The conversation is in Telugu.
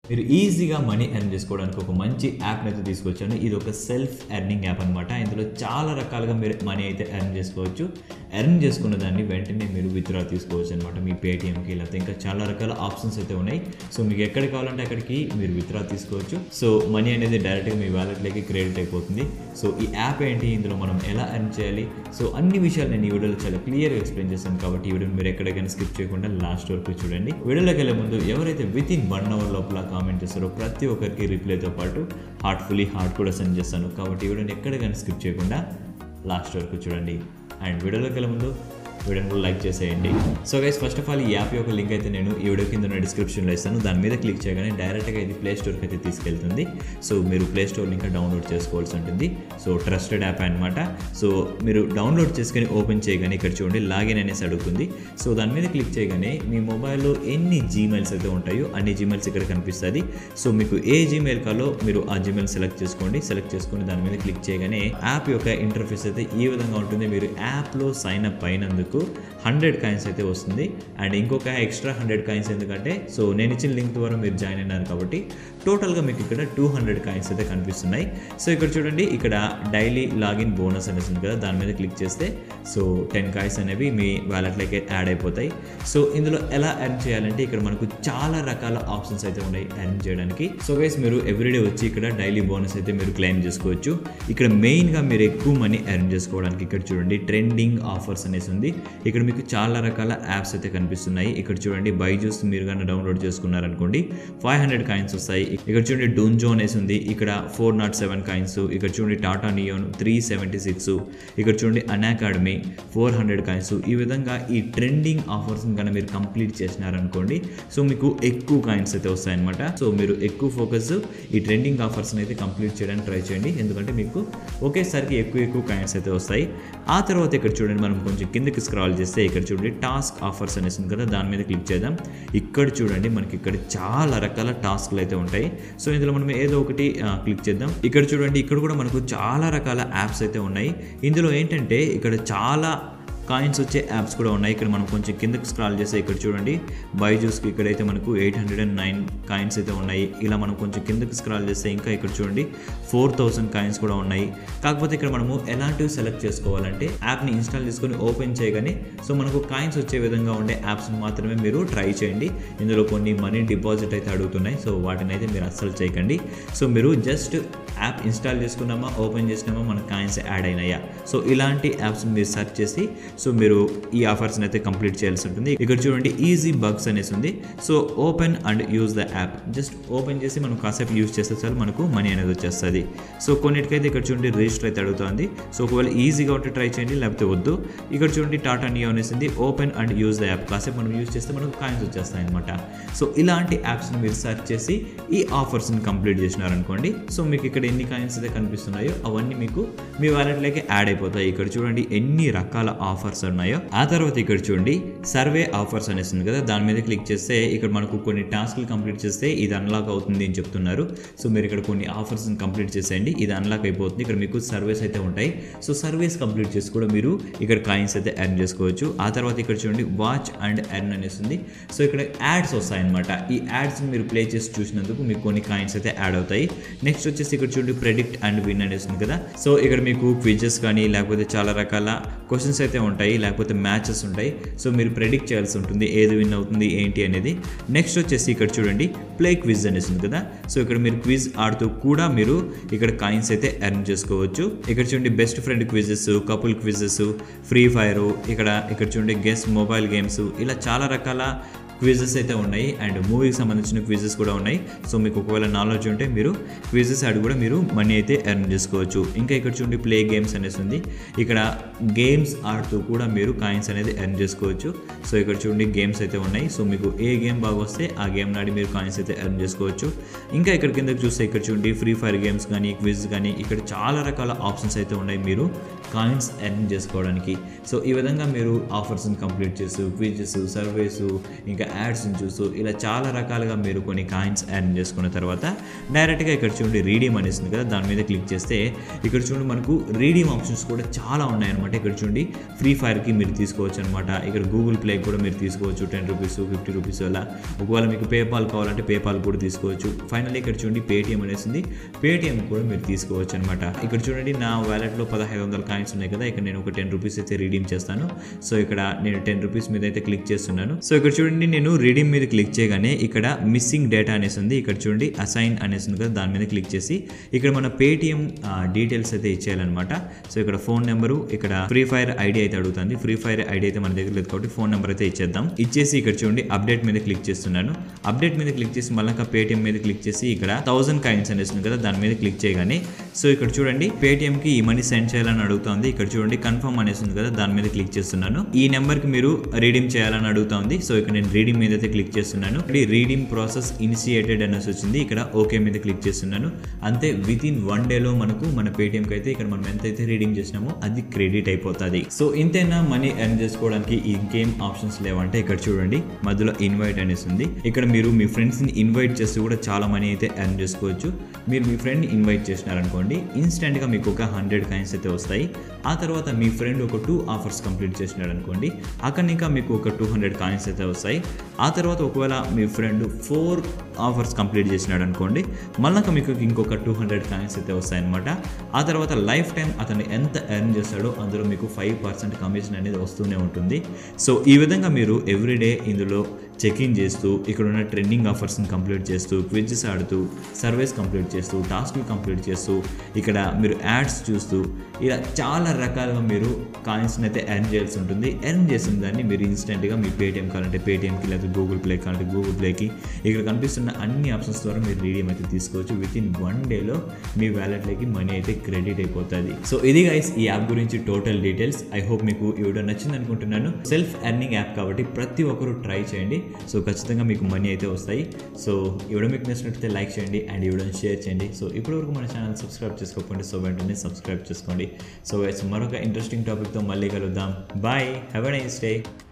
మీరు ఈజీగా మనీ ఎర్న్ చేసుకోవడానికి ఒక మంచి యాప్ని అయితే తీసుకొచ్చాను ఇది ఒక సెల్ఫ్ ఎర్నింగ్ యాప్ అనమాట ఇందులో చాలా రకాలుగా మీరు మనీ అయితే ఎర్న్ చేసుకోవచ్చు ఎర్న్ చేసుకున్న దాన్ని వెంటనే మీరు విత్డ్రా తీసుకోవచ్చు అనమాట మీ పేటిఎంకి లేకపోతే ఇంకా చాలా రకాల ఆప్షన్స్ అయితే ఉన్నాయి సో మీకు ఎక్కడ కావాలంటే అక్కడికి మీరు విత్డ్రా తీసుకోవచ్చు సో మనీ అనేది డైరెక్ట్గా మీ వ్యాలెట్లోకి క్రెడిట్ అయిపోతుంది సో ఈ యాప్ ఏంటి ఇందులో మనం ఎలా ఎర్న్ చేయాలి సో అన్ని విషయాలు నేను ఈ వీడియోలో చాలా క్లియర్గా ఎక్స్ప్లెయిన్ చేస్తాను కాబట్టి ఈ వీడియో మీరు ఎక్కడికైనా స్కిప్ చేయకుండా లాస్ట్ వరకు చూడండి వీడియోలోకి వెళ్ళే ముందు ఎవరైతే విత్ ఇన్ వన్ అవర్ లోపల కామెంట్ చేస్తారో ప్రతి ఒక్కరికి రిప్లైతో పాటు హార్ట్ఫుల్లీ హార్ట్ కూడా సెండ్ చేస్తాను కాబట్టి ఈ వీడియోని ఎక్కడికైనా స్కిప్ చేయకుండా లాస్ట్ వరకు చూడండి అండ్ వీడియోలోకి వెళ్ళే ముందు వీడియోని కూడా లైక్ చేసేయండి so guys first of all ఈ యాప్ యొక్క లింక్ అయితే నేను ఈ వీడియో కింద ఉన్న డిస్క్రిప్షన్లో ఇస్తాను దాని మీద క్లిక్ చేయగానే డైరెక్ట్గా ఇది ప్లే స్టోర్కి అయితే తీసుకెళ్తుంది సో మీరు ప్లే స్టోర్ ఇంకా డౌన్లోడ్ చేసుకోవాల్సి ఉంటుంది సో ట్రస్టెడ్ యాప్ అనమాట సో మీరు డౌన్లోడ్ చేసుకొని ఓపెన్ చేయగానే ఇక్కడ చూడండి లాగిన్ అనేసి అడుగుతుంది సో దాని మీద క్లిక్ చేయగానే మీ మొబైల్లో ఎన్ని జీమెయిల్స్ అయితే ఉంటాయో అన్ని జీమెయిల్స్ ఇక్కడ కనిపిస్తుంది సో మీకు ఏ జీమెయిల్ కాలో మీరు ఆ జీమెయిల్ సెలెక్ట్ చేసుకోండి సెలెక్ట్ చేసుకొని దాని మీద క్లిక్ చేయగానే యాప్ యొక్క ఇంటర్ఫేస్ అయితే ఈ విధంగా ఉంటుంది మీరు యాప్లో సైన్ అప్ అయినందుకు హండ్రెడ్ కాయిన్స్ అయితే వస్తుంది అండ్ ఇంకొక ఎక్స్ట్రా హండ్రెడ్ కాయిన్స్ ఎందుకంటే సో నేను ఇచ్చిన లింక్ ద్వారా మీరు జాయిన్ అయినారు కాబట్టి టోటల్గా మీకు ఇక్కడ టూ హండ్రెడ్ కాయిన్స్ అయితే కనిపిస్తున్నాయి సో ఇక్కడ చూడండి ఇక్కడ డైలీ లాగిన్ బోనస్ అనేసి ఉంది కదా దాని మీద క్లిక్ చేస్తే సో టెన్ కాయిన్స్ అనేవి మీ వ్యాలెట్లోకి యాడ్ అయిపోతాయి సో ఇందులో ఎలా ఎర్న్ చేయాలంటే ఇక్కడ మనకు చాలా రకాల ఆప్షన్స్ అయితే ఉన్నాయి ఎర్న్ చేయడానికి సో గైస్ మీరు ఎవ్రీడే వచ్చి ఇక్కడ డైలీ బోనస్ అయితే మీరు క్లెయిమ్ చేసుకోవచ్చు ఇక్కడ మెయిన్గా మీరు ఎక్కువ మనీ ఎర్న్ చేసుకోవడానికి ఇక్కడ చూడండి ట్రెండింగ్ ఆఫర్స్ అనేసి ఉంది ఇక్కడ మీకు చాలా రకాల యాప్స్ అయితే కనిపిస్తున్నాయి ఇక్కడ చూడండి బైజూస్ మీరు కానీ డౌన్లోడ్ చేసుకున్నారనుకోండి ఫైవ్ హండ్రెడ్ కాయిన్స్ వస్తాయి ఇక్కడ చూడండి డోన్జో అనేసి ఉంది ఇక్కడ ఫోర్ నాట్ సెవెన్ కాయిన్స్ ఇక్కడ చూడండి Tata Neu three seventy six ఇక్కడ చూడండి Unacademy four hundred coins ఈ విధంగా ఈ ట్రెండింగ్ ఆఫర్స్ని కనుక మీరు కంప్లీట్ చేసినారనుకోండి సో మీకు ఎక్కువ కాయిన్స్ అయితే వస్తాయన్నమాట సో మీరు ఎక్కువ ఫోకస్ ఈ ట్రెండింగ్ ఆఫర్స్ని అయితే కంప్లీట్ చేయడానికి ట్రై చేయండి ఎందుకంటే మీకు ఒకేసారికి ఎక్కువ ఎక్కువ కాయిన్స్ అయితే వస్తాయి ఆ తర్వాత ఇక్కడ చూడండి మనం కొంచెం కిందకి స్క్రాల్ చేస్తే ఇక్కడ చూడండి టాస్క్ ఆఫర్స్ అనేసి ఉంది కదా దాని మీద క్లిక్ చేద్దాం ఇక్కడ చూడండి మనకి ఇక్కడ చాలా రకాల టాస్క్లు అయితే ఉంటాయి సో ఇందులో మనం ఏదో ఒకటి ఆ, క్లిక్ చేద్దాం ఇక్కడ చూడండి ఇక్కడ కూడా మనకు చాలా రకాల యాప్స్ అయితే ఉన్నాయి ఇందులో ఏంటంటే ఇక్కడ చాలా కాయిన్స్ వచ్చే యాప్స్ కూడా ఉన్నాయి ఇక్కడ మనం కొంచెం కిందకి స్క్రాల్ చేస్తే ఇక్కడ చూడండి బైజూస్కి ఇక్కడైతే మనకు eight hundred and nine coins అయితే ఉన్నాయి ఇలా మనం కొంచెం కిందకి స్క్రాల్ చేస్తే ఇంకా ఇక్కడ చూడండి ఫోర్ థౌసండ్ కాయిన్స్ కూడా ఉన్నాయి కాకపోతే ఇక్కడ మనము ఎలాంటివి సెలెక్ట్ చేసుకోవాలంటే యాప్ని ఇన్స్టాల్ చేసుకొని ఓపెన్ చేయగానే సో మనకు కాయిన్స్ వచ్చే విధంగా ఉండే యాప్స్ మాత్రమే మీరు ట్రై చేయండి ఇందులో కొన్ని మనీ డిపాజిట్ అయితే అడుగుతున్నాయి సో వాటిని అయితే మీరు అస్సలు చేయకండి సో మీరు జస్ట్ యాప్ ఇన్స్టాల్ చేసుకున్నామా ఓపెన్ చేసినామా మన కాయిన్స్ యాడ్ అయినాయా సో ఇలాంటి యాప్స్ మీరు సెర్చ్ చేసి సో మీరు ఈ ఆఫర్స్ని అయితే కంప్లీట్ చేయాల్సి ఉంటుంది ఇక్కడ చూడండి ఈజీ బగ్స్ అనేసి ఉంది so open and use the app just open చేసి మనం కాసేపు యూజ్ చేస్తే చాలు మనకు మనీ అనేది వచ్చేస్తుంది సో కొన్నిటికైతే ఇక్కడ చూడండి రిజిస్టర్ అయితే అడుగుతుంది సో ఒకవేళ ఈజీగా ఉంటే ట్రై చేయండి లేకపోతే వద్దు ఇక్కడ చూడండి టాటా నియో అనేసింది open and use the app కాసేపు మనం యూజ్ చేస్తే మనకు కాయిన్స్ వచ్చేస్తాయి అనమాట సో ఇలాంటి యాప్స్ని మీరు సెర్చ్ చేసి ఈ ఆఫర్స్ని కంప్లీట్ చేసినారనుకోండి సో మీకు ఇక్కడ ఎన్ని కాయిన్స్ అయితే కనిపిస్తున్నాయో అవన్నీ మీకు మీ వ్యాలెట్లోకి యాడ్ అయిపోతాయి ఇక్కడ చూడండి ఎన్ని రకాల ఆఫర్స్ ఉన్నాయో ఆ తర్వాత ఇక్కడ చూడండి సర్వే ఆఫర్స్ అనేసి ఉంది కదా దాని మీద క్లిక్ చేస్తే ఇక్కడ మనకు కొన్ని టాస్క్లు కంప్లీట్ చేస్తే ఇది అన్లాక్ అవుతుంది అని చెప్తున్నారు సో మీరు ఇక్కడ కొన్ని ఆఫర్స్ని కంప్లీట్ చేసేయండి ఇది అన్లాక్ అయిపోతుంది ఇక్కడ మీకు సర్వేస్ అయితే ఉంటాయి సో సర్వీస్ కంప్లీట్ చేసి కూడా మీరు ఇక్కడ కాయిన్స్ అయితే ఎర్న్ చేసుకోవచ్చు ఆ తర్వాత ఇక్కడ చూడండి వాచ్ అండ్ ఎర్న్ అనేసి ఉంది సో ఇక్కడ యాడ్స్ వస్తాయన్నమాట ఈ యాడ్స్ మీరు ప్లే చేసి చూసినందుకు మీకు కొన్ని కాయిన్స్ అయితే యాడ్ అవుతాయి నెక్స్ట్ వచ్చేసి ఇక్కడ చూడండి ప్రెడిక్ట్ అండ్ విన్ అనేసి ఉంది కదా సో ఇక్కడ మీకు క్విజెస్ కానీ లేకపోతే చాలా రకాల క్వశ్చన్స్ అయితే ఉంటాయి లేకపోతే మ్యాచెస్ ఉంటాయి సో మీరు ప్రెడిక్ట్ చేయాల్సి ఉంటుంది ఏది విన్ అవుతుంది ఏంటి అనేది నెక్స్ట్ వచ్చేసి ఇక్కడ చూడండి ప్లే క్విజ్ అనేసి ఉంది కదా సో ఇక్కడ మీరు క్విజ్ ఆడుతూ కూడా మీరు ఇక్కడ కాయిన్స్ అయితే ఎర్న్ చేసుకోవచ్చు ఇక్కడ చూడండి best friend quizzes couple quizzes free fire ఇక్కడ ఇక్కడ చూడండి గెస్ మొబైల్ గేమ్స్ ఇలా చాలా రకాల క్విజెస్ అయితే ఉన్నాయి అండ్ మూవీకి సంబంధించిన క్విజెస్ కూడా ఉన్నాయి సో మీకు ఒకవేళ నాలెడ్జ్ ఉంటే మీరు క్విజెస్ ఆడి కూడా మీరు మనీ అయితే ఎర్న్ చేసుకోవచ్చు ఇంకా ఇక్కడ చూడండి ప్లే గేమ్స్ అనేసి ఉంది ఇక్కడ గేమ్స్ ఆడుతూ కూడా మీరు కాయిన్స్ అనేది ఎర్న్ చేసుకోవచ్చు సో ఇక్కడ చూడండి గేమ్స్ అయితే ఉన్నాయి సో మీకు ఏ గేమ్ బాగా వస్తే ఆ గేమ్ నాడి మీరు కాయిన్స్ అయితే ఎర్న్ చేసుకోవచ్చు ఇంకా ఇక్కడ కిందకి చూస్తే ఇక్కడ చూడండి ఫ్రీ ఫైర్ గేమ్స్ కానీ క్విజ్ కానీ ఇక్కడ చాలా రకాల ఆప్షన్స్ అయితే ఉన్నాయి మీరు కాయిన్స్ ఎర్న్ చేసుకోవడానికి సో ఈ విధంగా మీరు ఆఫర్స్ని కంప్లీట్ చేస్తూ క్విజెస్ సర్వేస్ ఇంకా యాడ్స్ని చూస్తూ ఇలా చాలా రకాలుగా మీరు కొన్ని కాయిన్స్ ఎర్న్ చేసుకున్న తర్వాత డైరెక్ట్గా ఇక్కడ చూడండి రీడీమ్ అనేసింది కదా దాని మీద క్లిక్ చేస్తే ఇక్కడ చూడండి మనకు రీడీమ్ ఆప్షన్స్ కూడా చాలా ఉన్నాయన్నమాట ఇక్కడ చూడండి ఫ్రీ ఫైర్కి మీరు తీసుకోవచ్చు అనమాట ఇక్కడ గూగుల్ ప్లే కూడా మీరు తీసుకోవచ్చు టెన్ రూపీస్ ఫిఫ్టీ రూపీస్ అలా ఒకవేళ మీకు పేపాల్ కావాలంటే పేపాల్ కూడా తీసుకోవచ్చు ఫైనల్లీ ఇక్కడ చూడండి పేటిఎం అనేసింది పేటిఎం కూడా మీరు తీసుకోవచ్చు అనమాట ఇక్కడ చూడండి నా వ్యాలెట్లో పదహైదు వందల కాయిన్స్ ఉన్నాయి కదా ఇక్కడ నేను ఒక టెన్ రూపీస్ అయితే రీడీమ్ చేస్తాను సో ఇక్కడ నేను టెన్ రూపీస్ మీద అయితే క్లిక్ చేస్తున్నాను సో ఇక్కడ చూడండి నేను రీడీమ్ మీద క్లిక్ చేయగానే ఇక్కడ మిస్సింగ్ డేటా అనేసి ఉంది ఇక్కడ చూడండి అసైన్ అనేసి ఉంది కదా దాని మీద క్లిక్ చేసి ఇక్కడ మన పేటిఎం డీటెయిల్స్ అయితే ఇచ్చేయాలన్నమాట సో ఇక్కడ ఫోన్ నెంబరు ఇక్కడ ఫ్రీ ఫైర్ ఐడి అయితే అడుగుతుంది ఫ్రీ ఫైర్ ఐడి అయితే మన దగ్గర లేదు కాబట్టి ఫోన్ నెంబర్ అయితే ఇచ్చేద్దాం ఇచ్చేసి ఇక్కడ చూడండి అప్డేట్ మీద క్లిక్ చేస్తున్నాను అప్డేట్ మీద క్లిక్ చేసి మళ్ళీ పేటిఎం మీద క్లిక్ చేసి ఇక్కడ థౌసండ్ కాయిన్స్ అనేసి ఉంది కదా దాని మీద క్లిక్ చేయగానే సో ఇక్కడ చూడండి పేటిఎంకి ఈ మనీ సెండ్ చేయాలని అడుగుతుంది ఇక్కడ చూడండి కన్ఫర్మ్ అనేసి ఉంది కదా దాని మీద క్లిక్ చేస్తున్నాను ఈ నెంబర్కి మీరు రీడీమ్ చేయాలని అడుగుతుంది సో ఇక్కడ నేను రీడింగ్ మీద అయితే క్లిక్ చేస్తున్నాను రీడింగ్ ప్రాసెస్ ఇనిషియేటెడ్ అనేసి వచ్చింది ఇక్కడ ఓకే మీద క్లిక్ చేస్తున్నాను అంతే విత్ ఇన్ వన్ డేలో మనకు మన పేటిఎంకి అయితే ఇక్కడ మనం ఎంతైతే రీడింగ్ చేసినామో అది క్రెడిట్ అయిపోతుంది సో ఇంతైనా మనీ ఎర్న్ చేసుకోవడానికి ఇంకేం ఆప్షన్స్ లేవంటే ఇక్కడ చూడండి మధ్యలో ఇన్వైట్ అనేసి ఉంది ఇక్కడ మీరు మీ ఫ్రెండ్స్ని ఇన్వైట్ చేస్తే కూడా చాలా మనీ అయితే ఎర్న్ చేసుకోవచ్చు మీరు మీ ఫ్రెండ్ ఇన్వైట్ చేసినారనుకోండి ఇన్స్టెంట్గా మీకు ఒక హండ్రెడ్ కాయిన్స్ అయితే వస్తాయి ఆ తర్వాత మీ ఫ్రెండ్ ఒక టూ ఆఫర్స్ కంప్లీట్ చేసినాడు అనుకోండి అక్కడ ఇంకా మీకు ఒక టూ హండ్రెడ్ కాయిన్స్ అయితే వస్తాయి ఆ తర్వాత ఒకవేళ మీ ఫ్రెండ్ ఫోర్ ఆఫర్స్ కంప్లీట్ చేసినాడు అనుకోండి మళ్ళీ మీకు ఇంకొక టూ హండ్రెడ్ కాయిన్స్ అయితే వస్తాయి అనమాట ఆ తర్వాత లైఫ్ టైం అతను ఎంత ఎర్న్ చేస్తాడో అందులో మీకు ఫైవ్ పర్సెంట్ కమిషన్ అనేది వస్తూనే ఉంటుంది సో ఈ విధంగా మీరు ఎవ్రీడే ఇందులో చెక్ ఇన్ చేస్తూ ఇక్కడ ఉన్న ట్రెండింగ్ ఆఫర్స్ని కంప్లీట్ చేస్తూ క్విజెస్ ఆడుతూ సర్వేస్ కంప్లీట్ చేస్తూ టాస్క్లు కంప్లీట్ చేస్తూ ఇక్కడ మీరు యాడ్స్ చూస్తూ ఇలా చాలా రకాలుగా మీరు కాయిన్స్ని అయితే ఎర్న్ చేయాల్సి ఉంటుంది ఎర్న్ చేసిన దాన్ని మీరు ఇన్స్టెంట్గా మీ పేటిఎం కావాలంటే పేటిఎంకి లేదా గూగుల్ ప్లే కావాలంటే గూగుల్ ప్లేకి ఇక్కడ కనిపిస్తున్న అన్ని ఆప్షన్స్ ద్వారా మీరు రీడియం అయితే తీసుకోవచ్చు విత్ ఇన్ వన్ డేలో మీ వ్యాలెట్లోకి మనీ అయితే క్రెడిట్ అయిపోతుంది సో ఇది గైస్ ఈ యాప్ గురించి టోటల్ డీటెయిల్స్ ఐ హోప్ మీకు ఈ వీడియో నచ్చింది అనుకుంటున్నాను సెల్ఫ్ ఎర్నింగ్ యాప్ కాబట్టి ప్రతి ఒక్కరూ ట్రై చేయండి సో ఖచ్చితంగా మీకు మనీ అయితే వస్తాయి సో ఈ వీడియో మీకు నచ్చినట్లయితే లైక్ చేయండి అండ్ ఈ వీడియోని షేర్ చేయండి సో ఇప్పటివరకు మన ఛానల్ సబ్స్క్రైబ్ చేసుకోకపోండి సో వెంటనే సబ్స్క్రైబ్ చేసుకోండి సో మరొక ఇంట్రెస్టింగ్ టాపిక్తో మళ్ళీ కలుద్దాం bye have a nice day